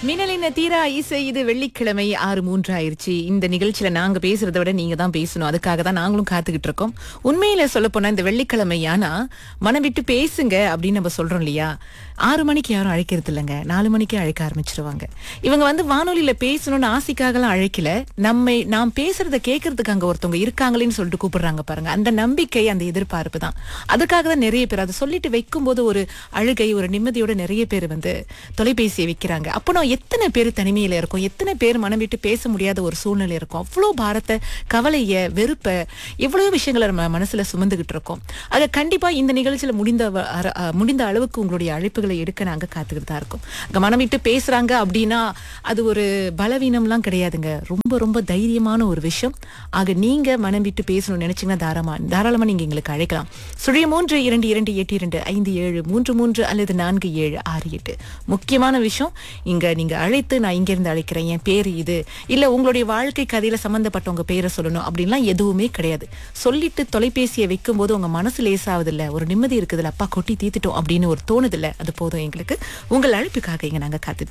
மின்னலின தீரா இசை இது வெள்ளிக்கிழமை ஆறு மூன்று ஆயிருச்சு இந்த நிகழ்ச்சியில நாங்க பேசுறதை விட நீங்க தான் பேசணும் அதுக்காக தான் நாங்களும் காத்துக்கிட்டு இருக்கோம் உண்மையில சொல்ல போனா இந்த வெள்ளிக்கிழமை ஆனா மனம் விட்டு பேசுங்க அப்படின்னு நம்ம சொல்றோம் இல்லையா ஆறு மணிக்கு யாரும் அழைக்கிறது இல்லைங்க நாலு மணிக்கு அழைக்க ஆரம்பிச்சிருவாங்க இவங்க வந்து வானொலியில பேசணும்னு ஆசைக்காகலாம் அழைக்கல நம்மை நாம் பேசுறத கேட்கறதுக்கு அங்க ஒருத்தவங்க இருக்காங்களேன்னு சொல்லிட்டு கூப்பிடுறாங்க பாருங்க அந்த நம்பிக்கை அந்த எதிர்பார்ப்பு தான் அதுக்காக தான் நிறைய பேர் அதை சொல்லிட்டு வைக்கும்போது ஒரு அழுகை ஒரு நிம்மதியோட நிறைய பேர் வந்து தொலைபேசியை வைக்கிறாங்க அப்போ நான் எத்தனை பேர் தனிமையில இருக்கோம் எத்தனை பேர் மனம் விட்டு பேச முடியாத ஒரு சூழ்நிலை இருக்கும் அவ்வளோ பாரத்தை கவலைய வெறுப்ப எவ்வளவு விஷயங்களை நம்ம மனசுல சுமந்துகிட்டு இருக்கோம் அதை கண்டிப்பா இந்த நிகழ்ச்சியில முடிந்த வ- அர- அ, முடிந்த அளவுக்கு உங்களுடைய அழைப்புகளை எடுக்க நாங்க காத்துக்கிட்டு தான் இருக்கோம் அங்க மனம் விட்டு பேசுறாங்க அப்படின்னா அது ஒரு பலவீனம்லாம் கிடையாதுங்க ரொம்ப ரொம்ப தைரியமான ஒரு விஷயம் ஆக நீங்க மனம் விட்டு பேசணும்னு நினைச்சீங்கன்னா தாராளமா தாராளமா நீங்க எங்களுக்கு அழைக்கலாம் சுழிய மூன்று இரண்டு இரண்டு எட்டு இரண்டு ஐந்து ஏழு மூன்று மூன்று அல்லது நான்கு ஏழு ஆறு எட்டு முக்கியமான விஷயம் இங்க நீங்க அழைத்து நான் இங்க இருந்து அழைக்கிறேன் என் பேரு இது இல்ல உங்களுடைய வாழ்க்கை கதையில சம்பந்தப்பட்டவங்க பேரை சொல்லணும் அப்படின்லாம் எதுவுமே கிடையாது சொல்லிட்டு தொலைபேசியை வைக்கும் போது உங்க மனசு லேசாவது இல்ல ஒரு நிம்மதி இருக்குதுல்ல அப்பா கொட்டி தீத்துட்டோம் அப்படின்னு ஒரு தோணுதில்ல அது போதும் எங்களுக்கு உங்கள் அழைப்புக்காக இங்க நாங்க காத்து